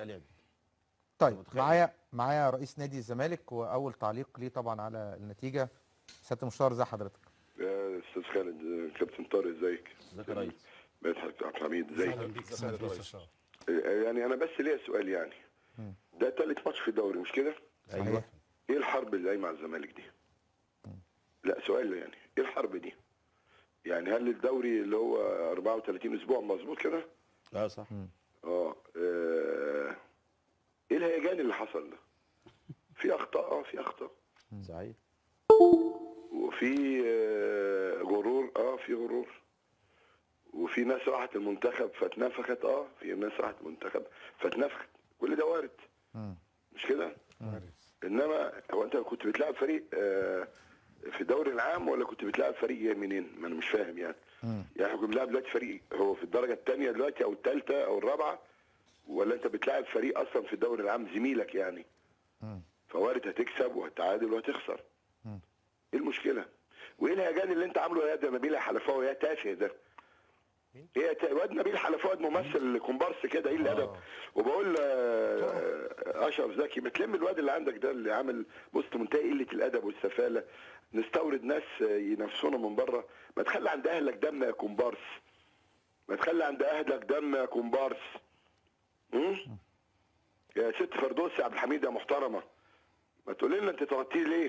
لعب طيب متخيل؟ معايا معايا رئيس نادي الزمالك واول تعليق ليه طبعا على النتيجه سياده المستشار ازي حضرتك يا استاذ خالد آه، كابتن طارق ازيك؟ ازيك يا ريس مدحت عبد الحميد ازيك؟ اهلا بيك يا سيد رئيس آه، يعني انا بس ليا سؤال يعني ده تالت ماتش في الدوري مش كده؟ ايوه ايه الحرب اللي قايمه على الزمالك دي؟ لا سؤال يعني ايه الحرب دي؟ يعني هل الدوري اللي هو 34 اسبوع مظبوط كده؟ اه صح اه آه، ايه الهيجان اللي حصل ده؟ في اخطاء اه في اخطاء صحيح وفي آه، غرور اه في غرور وفي ناس راحت المنتخب فاتنفخت اه في ناس راحت المنتخب فاتنفخت كل ده وارد مم. مش كده انما هو انت كنت بتلعب فريق آه، في الدوري العام ولا كنت بتلعب فريق جاي منين ما انا مش فاهم يعني مم. يعني احنا كنا بنلعب دلوقتي فريق هو في الدرجه الثانيه دلوقتي او الثالثه او الرابعه ولا انت بتلعب فريق اصلا في الدوري العام زميلك يعني مم. فوارد هتكسب وهتعادل وهتخسر مم. ايه المشكله وايه الهيجان اللي انت عامله يا ده نبيل حلفاوي يا تافه ده ايه تا- واد نبيل حلفاوي ممثل كومبارس كده ايه الادب وبقول آه، اشرف زكي ما تلم الواد اللي عندك ده اللي عامل بص منتهي قله الادب والسفاله نستورد ناس آه، ينافسونا من بره ما تخلي عند اهلك دم يا كومبارس ما تخلي عند اهلك دم يا كومبارس م? يا ست فردوس يا عبد الحميد يا محترمه ما تقولي لنا انت طردتيه ليه؟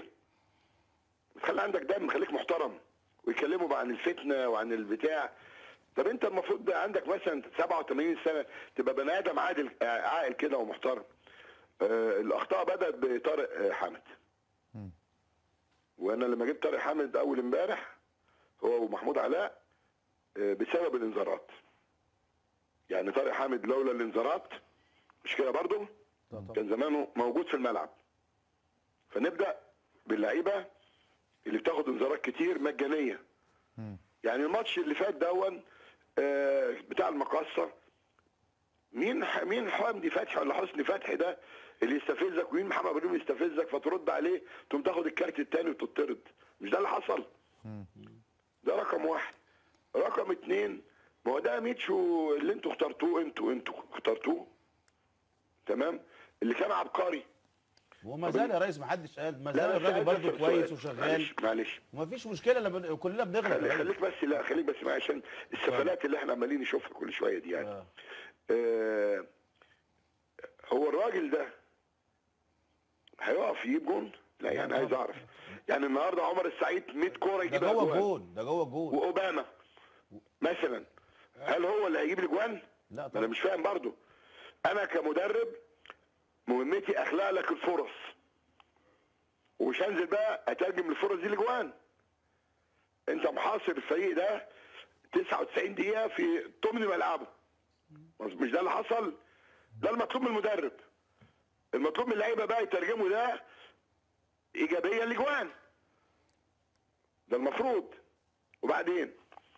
خلي عندك دم خليك محترم ويكلموا بقى عن الفتنه وعن البتاع طب انت المفروض بقى عندك مثلا 87 سنه تبقى بني ادم عادل آه، عاقل كده ومحترم آه الاخطاء بدات بطارق آه، حامد مم. وانا لما جبت طارق حامد اول امبارح هو ومحمود علاء آه، بسبب الانذارات يعني طارق حامد لولا الانذارات مش كده برضه طبعا. كان زمانه موجود في الملعب فنبدا باللعيبه اللي بتاخد انذارات كتير مجانيه مم. يعني الماتش اللي فات دون آه، بتاع المقاصه مين ح- مين حمدي فتحي ولا حسني فتحي ده اللي يستفزك ومين محمد ابراهيم يستفزك فترد عليه تقوم تاخد الكارت التاني وتطرد مش ده اللي حصل مم. ده رقم واحد رقم اتنين ما هو ده ميتشو اللي انتوا اخترتوه انتوا انتوا اخترتوه تمام اللي كان عبقري وما زال يا ريس ما حدش قال ما لا، زال بس الراجل عايز برضه أسأل كويس سؤال. وشغال معلش معلش ومفيش مشكله لما كلنا بنغلط خلي- يا ريس. خليك بس لا خليك بس معايا عشان السفلات اللي احنا عمالين نشوفها كل شويه دي يعني آه. آه هو الراجل ده هيقف يجيب جون؟ لا يعني عايز اعرف يعني النهارده عمر السعيد 100 كوره ده يجيبها جوه جوان. الجون ده جوه الجون واوباما مثلا هل هو اللي هيجيب الاجوان؟ لا انا طبعا مش فاهم برضو انا كمدرب مهمتي اخلق لك الفرص ومش هنزل بقى اترجم الفرص دي لاجوان انت محاصر الفريق ده 99 دقيقه في ضمن ملعبه مش ده اللي حصل ده المطلوب من المدرب المطلوب من اللعيبه بقى يترجموا ده ايجابيه لاجوان ده المفروض وبعدين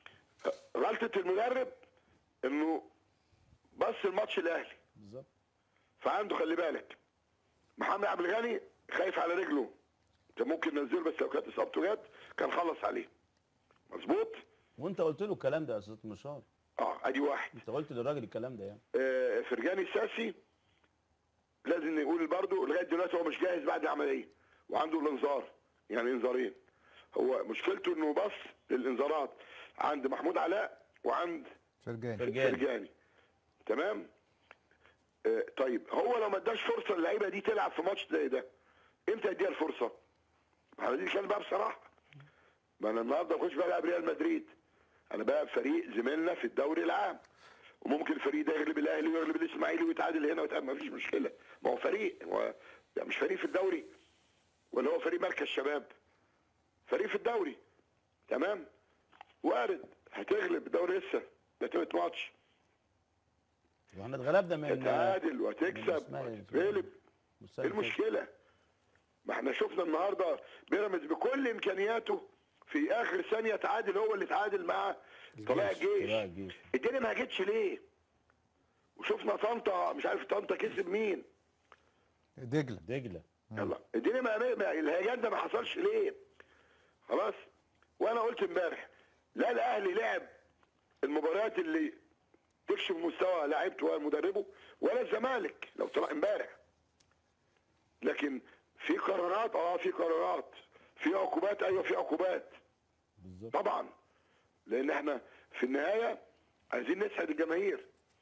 غلطه المدرب انه بص الماتش الاهلي بالظبط فعنده خلي بالك محمد عبد الغني خايف على رجله انت ممكن ننزله بس لو كانت اصابته جت كان خلص عليه مظبوط وانت قلت له الكلام ده يا استاذ مشار اه ادي واحد انت قلت للراجل الكلام ده يعني آه فرجاني الساسي لازم نقول برضه لغايه دلوقتي هو مش جاهز بعد العمليه وعنده الانذار يعني انذارين هو مشكلته انه بص للانذارات عند محمود علاء وعند فرجاني فرجاني فرجاني تمام آه طيب هو لو ما اداش فرصه للعيبه دي تلعب في ماتش زي ده امتى يديها الفرصه؟ ما انا دي كان بقى بصراحه ما انا النهارده ما كنتش بلعب ريال مدريد انا بقى فريق زميلنا في الدوري العام وممكن الفريق ده يغلب الاهلي ويغلب الاسماعيلي ويتعادل هنا ويتعادل ما فيش مشكله ما هو فريق هو ده مش فريق في الدوري ولا هو فريق مركز شباب فريق في الدوري تمام وارد هتغلب الدوري لسه ده تالت ماتش واحنا اتغلبنا من تتعادل من وتكسب إسماعيل. وتغلب السنة ايه اللي فاتت. المشكله؟ ما احنا شفنا النهارده بيراميدز بكل امكانياته في اخر ثانيه تعادل هو اللي تعادل مع طلائع طلائع الجيش الجيش. الدنيا ما جتش ليه؟ وشفنا طنطا مش عارف طنطا كسب مين دجله دجله يلا الدنيا ما ما- الهيجان ده ما حصلش ليه؟ خلاص وانا قلت امبارح لا الاهلي لعب المباريات اللي تكشف مستوى لاعيبته ومدربه ولا الزمالك لو طلع امبارح لكن في قرارات اه في قرارات في عقوبات ايوه في عقوبات بالظبط طبعا لان احنا في النهايه عايزين نسعد الجماهير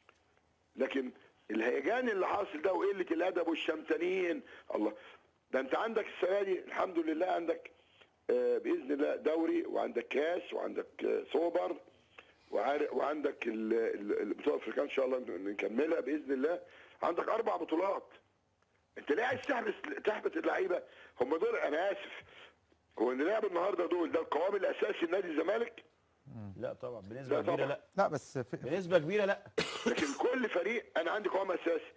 لكن الهيجان اللي حاصل ده وقله الادب والشمتانين الله ده انت عندك السنه دي الحمد لله عندك آه، باذن الله دوري وعندك كاس وعندك آه، سوبر وعار- وعندك ال- ال- البطوله الافريقيه ان شاء الله نكملها باذن الله عندك اربع بطولات انت ليه عايز تحبس تحبس اللعيبه هم دول انا اسف هو اللي لعب النهارده دول ده القوام الاساسي لنادي الزمالك لا طبعا بنسبه لا كبيره طبعا. لا لا بس في بنسبه كبيره لا لكن كل فريق انا عندي قوام اساسي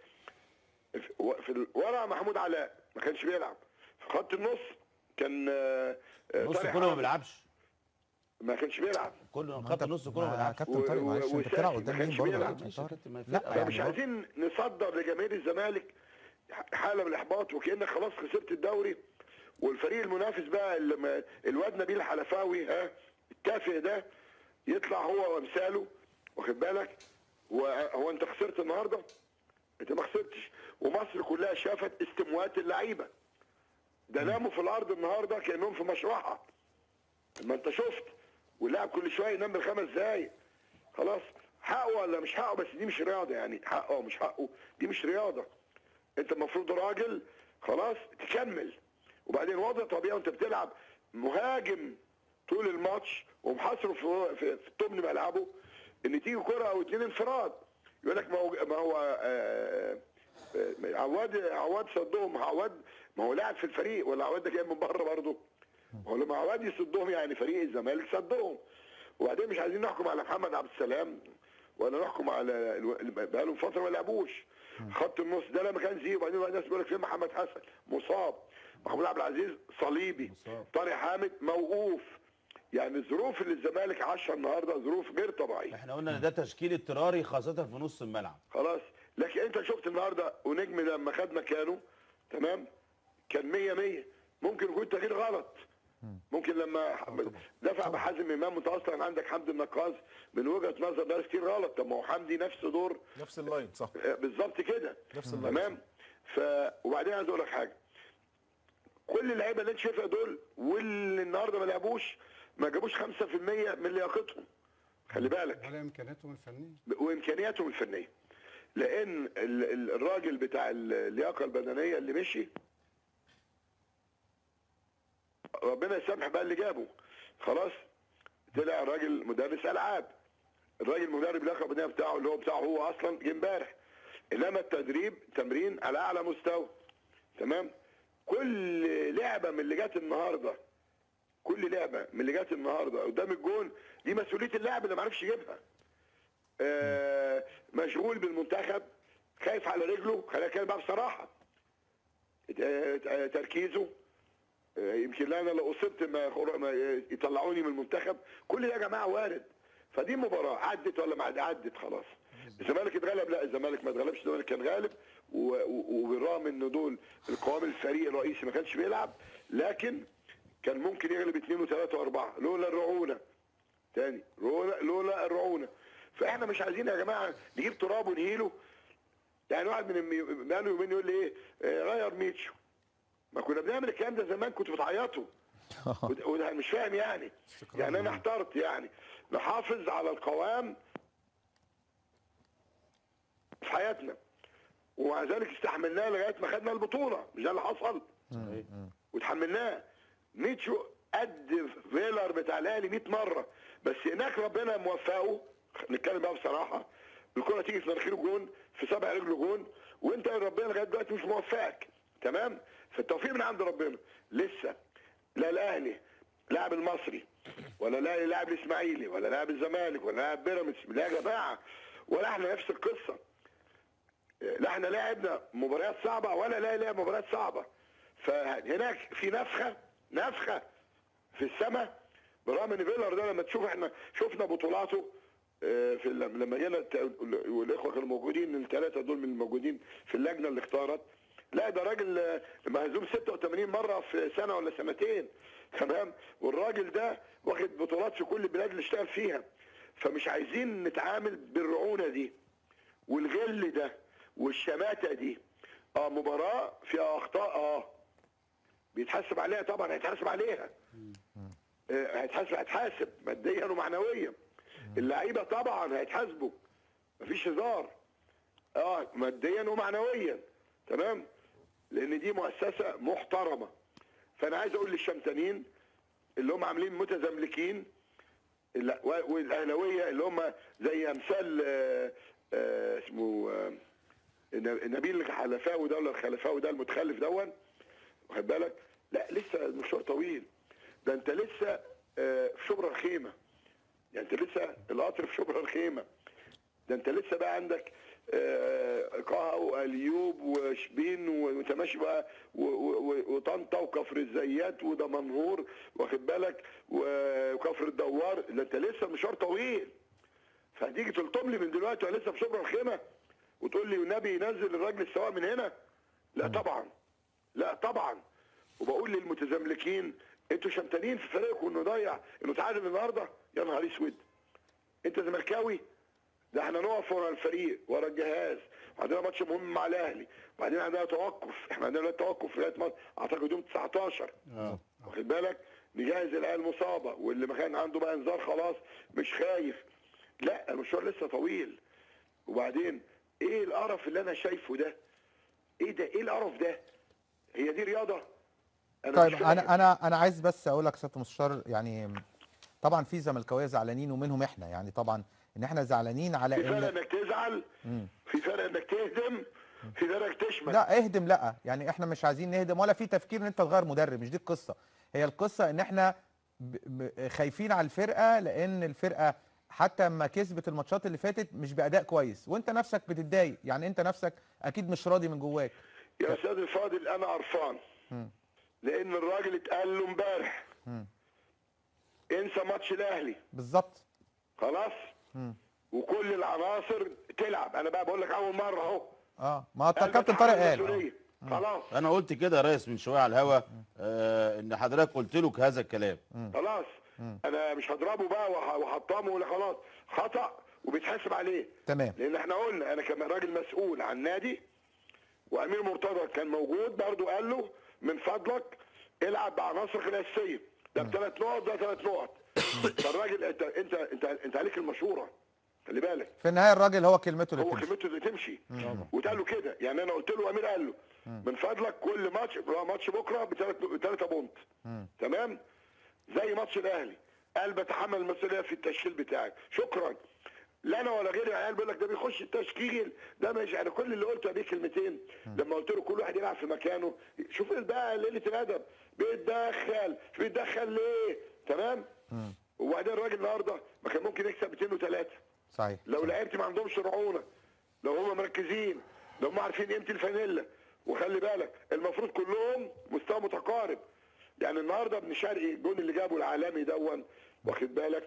في- في الورقه محمود علاء ما كانش بيلعب في خط النص كان آه، آه، النص طارق كله ما حامد بيلعبش ما كانش بيلعب كله ما خط أنت- النص كله ما ما بيلعبش كابتن طارق و- معلش و- انت بتلعب وساسي قدام ما مين كانش برضه يا بيلعب. كابتن ماشي يا طارق كابتن، ما لا الفرقة يعني فمش برضه- عايزين نصدر لجماهير الزمالك حاله من الاحباط وكانك خلاص خسرت الدوري والفريق المنافس بقى اللي ما- الواد نبيل حلفاوي ها التافه ده يطلع هو وامثاله واخد بالك هو هو انت خسرت النهارده انت ما خسرتش ومصر كلها شافت استموات اللعيبه ده ناموا في الارض النهارده كانهم في مشرحه ما انت شفت واللاعب كل شويه ينام بالخمس دقايق خلاص حقه ولا مش حقه بس دي مش رياضه يعني حقه او مش حقه دي مش رياضه انت المفروض راجل خلاص تكمل وبعدين وضع طبيعي وانت بتلعب مهاجم طول الماتش ومحاصره في في, في ثمن ملعبه ان تيجي كره او اتنين انفراد يقول لك ما هو ما هو آه، آه، عواد عواد صدهم عواد ما هو لاعب في الفريق ولا عواد ده جاي من بره برضه هو لما عواد يصدهم يعني فريق الزمالك صدهم وبعدين مش عايزين نحكم على محمد عبد السلام ولا نحكم على الو- بقالهم فتره ما لعبوش خط النص ده لما كان زيه وبعدين بقى الناس بيقول لك فين محمد حسن مصاب محمود عبد العزيز صليبي مصاب. طارق حامد موقوف يعني الظروف اللي الزمالك عاشها النهارده ظروف غير طبيعيه احنا قلنا ان ده تشكيل اضطراري خاصه في نص الملعب خلاص لكن انت شفت النهارده ونجم لما خد مكانه تمام كان 100 100 ممكن يكون تغيير غلط ممكن لما دفع بحازم امام انت اصلا عندك حمدي النقاز من وجهه نظر ناس كتير غلط طب ما هو حمدي نفس دور نفس اللاين صح آه، بالظبط كده نفس اللاين تمام ف وبعدين عايز اقول لك حاجه كل اللعيبه اللي انت شايفها دول واللي النهارده ما لعبوش ما جابوش 5% من لياقتهم خلي بالك على امكانياتهم الفنيه وامكانياتهم الفنيه لان ال- ال- الراجل بتاع اللياقه البدنيه اللي مشي ربنا يسامح بقى اللي جابه خلاص طلع راجل مدرس العاب الراجل مدرب اللياقه البدنيه بتاعه اللي هو بتاعه هو اصلا جه امبارح انما التدريب تمرين على اعلى مستوى تمام كل لعبه من اللي جت النهارده كل لعبه من اللي جت النهارده قدام الجون دي مسؤوليه اللاعب اللي ما عرفش يجيبها آه، مشغول بالمنتخب خايف على رجله خلينا نتكلم بقى بصراحه آه، آه، تركيزه آه، يمكن انا لو اصبت ما ما يطلعوني من المنتخب كل ده يا جماعه وارد فدي مباراه عدت ولا ما عد- عدت خلاص الزمالك اتغلب لا الزمالك ما اتغلبش الزمالك كان غالب و- و- وبالرغم ان دول القوام الفريق الرئيسي ما كانش بيلعب لكن كان ممكن يغلب اثنين وثلاثه واربعه لولا الرعونه تاني لولا لولا الرعونه فاحنا مش عايزين يا جماعه نجيب تراب ونهيله يعني واحد من المي- بقاله يومين يقول لي ايه آه، غير ميتشو ما كنا بنعمل الكلام ده زمان كنتوا بتعيطوا وده- وده مش فاهم يعني يعني انا احترت يعني نحافظ على القوام في حياتنا ومع ذلك استحملناه لغايه ما خدنا البطوله مش ده اللي حصل صحيح. وتحملناه ميتشو قد فيلر بتاع الاهلي 100 مره بس هناك ربنا موفقه نتكلم بقى بصراحه الكره تيجي في مناخيره جون في سبع رجله جون وانت ربنا لغايه دلوقتي مش موفقك تمام فالتوفيق من عند ربنا لسه لا الاهلي لاعب المصري ولا لا لاعب الاسماعيلي ولا لاعب الزمالك ولا لاعب بيراميدز لا يا جماعه ولا احنا نفس القصه لا احنا لعبنا مباريات صعبه ولا لا لعب مباريات صعبه فهناك في نفخه نفخه في السماء برغم ان فيلر ده لما تشوف احنا شفنا بطولاته آه، في لما لما جينا الت- والاخوه كانوا موجودين الثلاثه دول من الموجودين في اللجنه اللي اختارت لا ده راجل آه، مهزوم 86 مره في سنه ولا سنتين تمام والراجل ده واخد بطولات في كل البلاد اللي اشتغل فيها فمش عايزين نتعامل بالرعونه دي والغل ده والشماته دي اه مباراه فيها اخطاء اه بيتحاسب عليها طبعا هيتحاسب عليها آه، هيتحاسب هيتحاسب ماديا ومعنويا اللعيبه طبعا هيتحاسبوا مفيش هزار اه ماديا ومعنويا تمام لان دي مؤسسه محترمه فانا عايز اقول للشمتانين اللي هم عاملين متزملكين ال- و- والاهلاويه اللي هم زي امثال آه، آه، اسمه آه، ن- نبيل الخلفاوي ده ولا الخلفاوي ده المتخلف دون واخد بالك لا لسه المشوار طويل ده انت لسه آه، في شبرا الخيمه يعني انت لسه القطر في شبرا الخيمه ده انت لسه بقى عندك آه، قاها واليوب وشبين وانت ماشي بقى و- و- و- وطنطا وكفر الزيات ودمنهور واخد بالك و- وكفر الدوار ده انت لسه المشوار طويل فهتيجي تلطم لي من دلوقتي وانا لسه في شبرا الخيمه وتقول لي والنبي ينزل الراجل السواق من هنا لا طبعا لا طبعا وبقول للمتزملكين انتوا شمتانين في فريقكم انه ضيع انه تعادل النهارده يا نهار اسود انت زملكاوي ده احنا نقف ورا الفريق ورا الجهاز وعندنا ماتش مهم مع الاهلي وبعدين عندنا توقف احنا عندنا دلوقتي توقف لغايه ما اعتقد يوم 19 اه واخد بالك نجهز العيال المصابه واللي ما كان عنده بقى انذار خلاص مش خايف لا المشوار لسه طويل وبعدين ايه القرف اللي انا شايفه ده ايه ده ايه القرف ده هي دي رياضه انا طيب مش فاهم. انا انا انا عايز بس اقول لك يا سياده المستشار يعني طبعا في زملكاويه زعلانين ومنهم احنا يعني طبعا ان احنا زعلانين على في فرق ان انك تزعل في فرق انك تهدم في فرق انك تشمت لا اهدم لا يعني احنا مش عايزين نهدم ولا في تفكير ان انت تغير مدرب مش دي القصه هي القصه ان احنا ب- ب- خايفين على الفرقه لان الفرقه حتى لما كسبت الماتشات اللي فاتت مش باداء كويس وانت نفسك بتتضايق يعني انت نفسك اكيد مش راضي من جواك يا استاذ الفاضل انا قرفان لان الراجل اتقال له امبارح انسى ماتش الاهلي بالظبط خلاص وكل العناصر تلعب انا بقى بقول لك اول مره اهو اه ما هو قال كابتن بتحمل طارق قال المسؤولية. خلاص انا قلت كده يا ريس من شويه على الهوا آه ان حضرتك قلت له هذا الكلام خلاص انا مش هضربه بقى وح- وهحطمه ولا خلاص خطا وبيتحاسب عليه تمام لان احنا قلنا انا كمان راجل مسؤول عن نادي وامير مرتضى كان موجود برضو قال له من فضلك العب بعناصرك الاساسيه ده بثلاث نقط ده ثلاث نقط فالراجل انت انت انت انت عليك المشوره خلي بالك في النهايه الراجل هو كلمته اللي هو تمشي كلمته اللي تمشي وتقال له كده يعني انا قلت له امير قال له من فضلك كل ماتش هو ماتش بكره بثلاثه بونت تمام زي ماتش الاهلي قال بتحمل المسؤوليه في التشكيل بتاعك شكرا لا انا ولا غيري العيال بيقول لك ده بيخش التشكيل ده مش انا كل اللي قلته دي كلمتين لما قلت له كل واحد يلعب في مكانه شوف بقى قله الادب بيتدخل مش بيتدخل ليه تمام وبعدين الراجل النهارده ما كان ممكن يكسب 203 صحيح لو لعيبتي ما عندهمش رعونه لو هم مركزين لو هم عارفين قيمه الفانيلا وخلي بالك المفروض كلهم مستوى متقارب يعني النهارده ابن شرقي الجون اللي جابه العالمي دون واخد بالك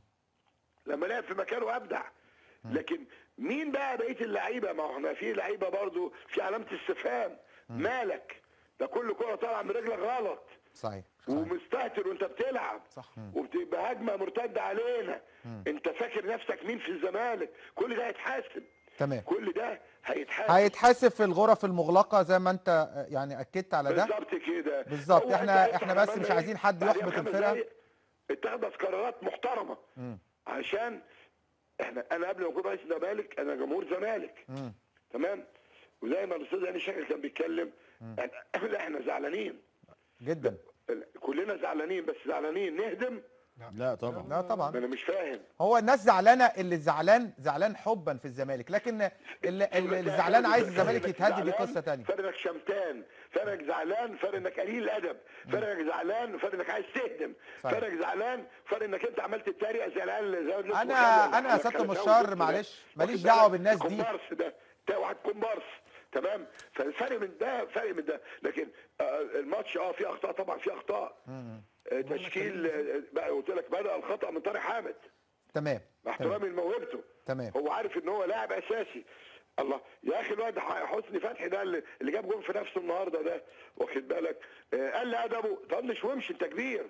لما لعب في مكانه ابدع لكن مين بقى بقيه اللعيبه ما احنا في لعيبه برضو في علامه استفهام مالك ده كل كره طالعه من رجلك غلط صحيح صحيح ومستهتر وانت بتلعب صح. وبتبقى هجمه مرتده علينا انت فاكر نفسك مين في الزمالك كل ده هيتحاسب تمام كل ده هيتحاسب هيتحاسب في الغرف المغلقه زي ما انت آه، يعني اكدت على ده بالظبط كده بالظبط. هو إحنا- أنت هيفتح إحنا بس خمس مش دقايق، عايزين حد بعدين يحبط خمس الفرقة. دقايق اتخذت قرارات محترمه عشان احنا انا قبل ما اكون رئيس الزمالك انا جمهور زمالك تمام وزي ما الاستاذ هاني شاكر كان بيتكلم احنا لا، احنا زعلانين جدا كلنا زعلانين بس زعلانين نهدم لا طبعا لا طبعا انا مش فاهم هو الناس زعلانه اللي زعلان زعلان حبا في الزمالك لكن اللي, اللي الزعلان عايز الزمالك يتهدي دي قصه تانية فرق انك شمتان فرق انك زعلان فرق انك قليل الادب فرق انك زعلان فرق انك عايز تهدم صحيح. فرق انك زعلان فرق انك انت عملت تتريق زي العيال زي الناس أنا- المخلة أنا يا اللي سيادة على المستشار الكلاوي معلش، ده. ماليش واخد دعوة بالك؟ بالناس دي. كومبارس ده ده واحد كومبارس تمام فالفرق من ده فرق من ده لكن آه، الماتش اه فيه اخطاء طبعا فيه اخطاء آه، تشكيل آه، بقى قلت لك بدا الخطا من طارق حامد تمام مع تمام احترامي لموهبته تمام. هو عارف ان هو لاعب اساسي الله يا اخي الواد ح- حسني فتحي ده اللي اللي جاب جول في نفسه النهارده ده واخد بالك آه قال لي ادبه طنش وامشي انت كبير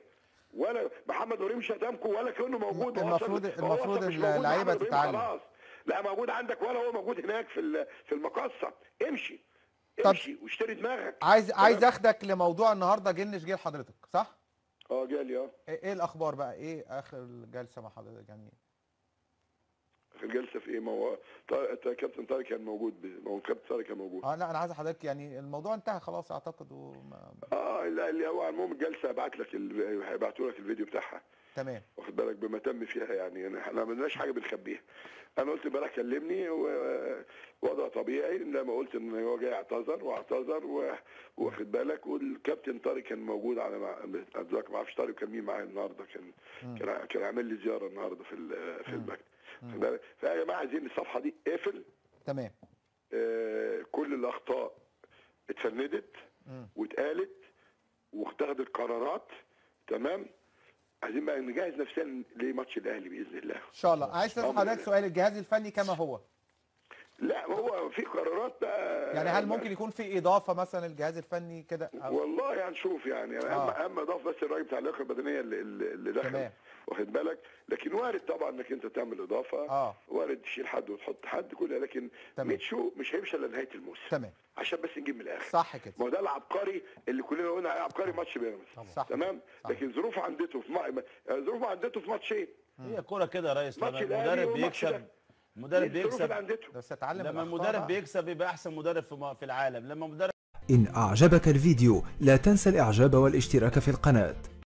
ولا محمد ابراهيم شتمكم ولا كانه موجود هو المفروض- أصلاً- هو المفروض أصلاً مش اللعيبة موجود محمد إبراهيم تتعلم. خلاص لا موجود عندك ولا هو موجود هناك في ال- في المقصه امشي طب- امشي واشتري دماغك عايز تمام؟ عايز اخدك لموضوع النهارده جنش جه لحضرتك صح اه جالي اه ايه إيه الاخبار بقى ايه اخر جلسه مع حضرتك يعني في الجلسه في ايه ما هو طارق كابتن طارق كان موجود ب- ما هو كابتن طارق كان موجود اه لا انا عايز حضرتك يعني الموضوع انتهى خلاص اعتقد وما... اه لا اللي هو المهم الجلسه هبعت لك ال- هيبعتوا لك الفيديو بتاعها تمام اعتقد واخد بالك بما تم فيها يعني أنا- احنا ما عملناش حاجه بنخبيها انا قلت امبارح كلمني و- وضع طبيعي لما قلت ان هو جاي اعتذر واعتذر و- واخد بالك والكابتن طارق كان موجود على مع... أدراك ما اعرفش طارق كان مين معايا النهارده كان كان كان عامل لي زياره النهارده في ال- في المكتب واخد بالك فيا جماعه عايزين الصفحه دي اقفل تمام آه، كل الاخطاء اتفندت واتقالت واتخذت قرارات تمام عايزين بقى نجهز نفسنا لماتش الاهلي باذن الله ان شاء الله عايز تسال أمر حضرتك الله. سؤال الجهاز الفني كما هو لا هو في قرارات بقى يعني هل ممكن يكون في اضافه مثلا الجهاز الفني كده أو- والله هنشوف يعني اهم آه. اهم اضاف بس الراجل بتاع اللياقه البدنيه اللي, اللي اللي دخل تمام. واخد بالك لكن وارد طبعا انك انت تعمل اضافه آه. وارد تشيل حد وتحط حد كلها لكن تمام. ميتشو مش هيمشي الا نهايه الموسم تمام عشان بس نجيب من الاخر صح كده ما هو ده العبقري اللي كلنا قلنا عليه عبقري ماتش بيراميدز صح. تمام صح. لكن ظروفه عندته في ما... ظروفه عندته في ماتشين هي كوره كده يا ريس لما ماتش الأهلي المدرب والماتش بيكسب ده. المدرب الظروف اللي بيكسب عندته بس اتعلم لما الأخطاء المدرب بقى. بيكسب يبقى احسن مدرب في م- في العالم لما مدرب إن أعجبك الفيديو لا تنسى الإعجاب والاشتراك في القناة